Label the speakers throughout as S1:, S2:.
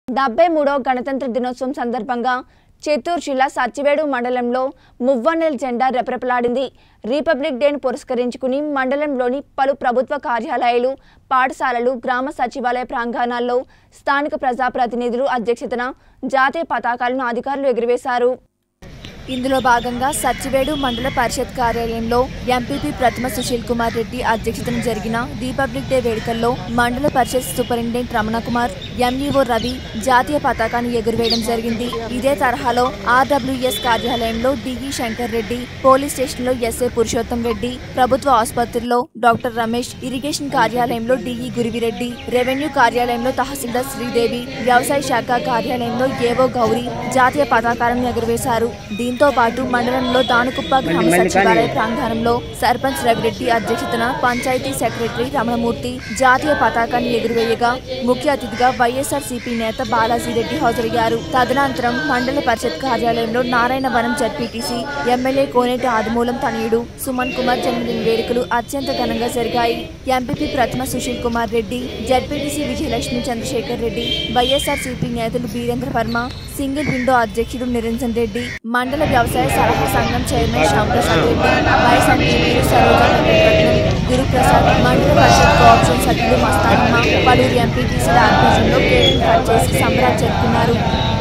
S1: డెబ్బై మూడో గణతంత్ర దినోత్సవం సందర్భంగా చిత్తూరు జిల్లా సచ్చివేడు మండలంలో మువ్వన్నెల జెండా రెపరెపలాడింది రిపబ్లిక్ డేను పురస్కరించుకుని మండలంలోని పలు ప్రభుత్వ కార్యాలయాలు పాఠశాలలు గ్రామ సచివాలయ ప్రాంగణాల్లో స్థానిక ప్రజాప్రతినిధులు అధ్యక్షతన జాతీయ పతాకాలను అధికారులు ఎగురవేశారు ఇందులో భాగంగా సచ్చివేడు మండల పరిషత్ కార్యాలయంలో ఎంపీపీ ప్రతిమ సుశీల్ కుమార్ రెడ్డి అధ్యక్షతన జరిగిన రిపబ్లిక్ డే వేడుకల్లో మండల పరిషత్ సూపరింటెండెంట్ రమణ కుమార్ ఎంఈఓ రవి జాతీయ పతాకాన్ని ఎగురవేయడం జరిగింది ఇదే తరహాలో ఆర్డబ్ల్యూఎస్ కార్యాలయంలో డిఈ శంకర్ రెడ్డి పోలీస్ స్టేషన్లో ఎస్ఏ పురుషోత్తం రెడ్డి ప్రభుత్వ ఆసుపత్రిలో డాక్టర్ రమేష్ ఇరిగేషన్ కార్యాలయంలో డిఈ గురివిరెడ్డి రెవెన్యూ కార్యాలయంలో తహసీల్దార్ శ్రీదేవి వ్యవసాయ శాఖ కార్యాలయంలో ఏవో గౌరీ జాతీయ పతాకాలను ఎగురవేశారు దీంతో పాటు మండలంలో దానుకుప్ప గ్రామ సచివాలయ ప్రాంగణంలో సర్పంచ్ రవిరెడ్డి అధ్యక్షతన పంచాయతీ సెక్రటరీ రమణమూర్తి జాతీయ పతాకాన్ని ఎగురవేయగా ముఖ్య అతిథిగా వైఎస్ఆర్ సిపి నేత బాలాజీ రెడ్డి హాజరయ్యారు తదనంతరం మండల పరిషత్ కార్యాలయంలో నారాయణవనం జడ్పీటీసీ ఎమ్మెల్యే కోనేటి ఆదిమూలం తనయుడు సుమన్ కుమార్ జన్మదిన వేడుకలు అత్యంత ఘనంగా జరిగాయి MPP Pratima Sushil Kumar Reddy ZPTC Vijayalakshmi Chandrashekar Reddy YSR CP నేతలు బీరేంద్ర వర్మ సింగిల్ విండో అధ్యక్షుడు నిరంజన్ రెడ్డి మండల వ్యవసాయ సలహా సంఘం చైర్మన్ శ్యాంప్రసాద్ రెడ్డి వైస్ ఎంపీలు సరోజా వెంకటరత్నం గురుప్రసాద్ మండల పరిషత్ కోఆప్షన్ సభ్యులు మస్తానమ్మ పలువురు ఎంపీటీసీల ఆధ్వర్యంలో కేకులు కట్ చేసి సంబరాలు జరుపుకున్నారు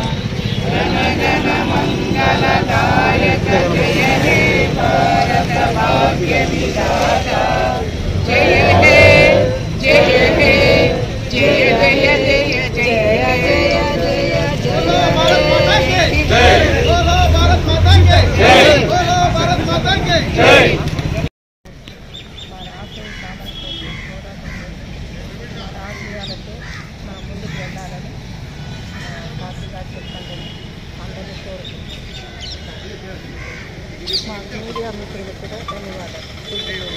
S2: మన ఆశయ సామర్థ్యం పోరాటంలో మన ఆశయాలతో మనం ముందుకు వెళ్ళాలని పార్టీగా చెప్తానని అందరినీ కోరుకుంటున్నాను మా మీడియా మిత్రులకు కూడా ధన్యవాదాలు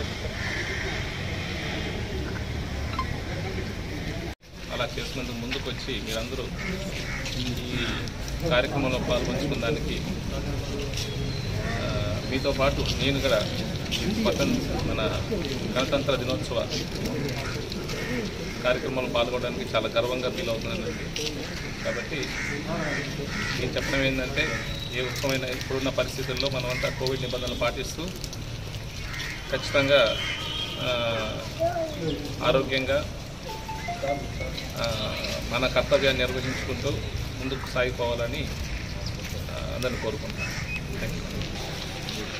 S3: అలా చేసినందుకు ముందుకు వచ్చి మీరందరూ ఈ కార్యక్రమంలో పాల్పంచుకున్నానికి ఆ, మీతో పాటు నేను కూడా పతన్ మన గణతంత్ర దినోత్సవ కార్యక్రమంలో పాల్గొనడానికి చాలా గర్వంగా ఫీల్ అవుతున్నానండి కాబట్టి నేను చెప్పడం ఏంటంటే ఏ ఉత్సవమైన ఇప్పుడున్న పరిస్థితుల్లో మనమంతా కోవిడ్ నిబంధనలు పాటిస్తూ ఖచ్చితంగా ఆ, ఆరోగ్యంగా ఆ, మన కర్తవ్యాన్ని నిర్వహించుకుంటూ ముందుకు సాగిపోవాలని ఆ, అందరిని కోరుకుంటున్నాను థ్యాంక్ యూ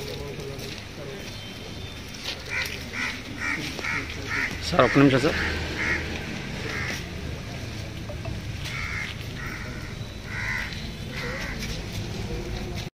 S4: సార్ ఒక్క నిమిషం సార్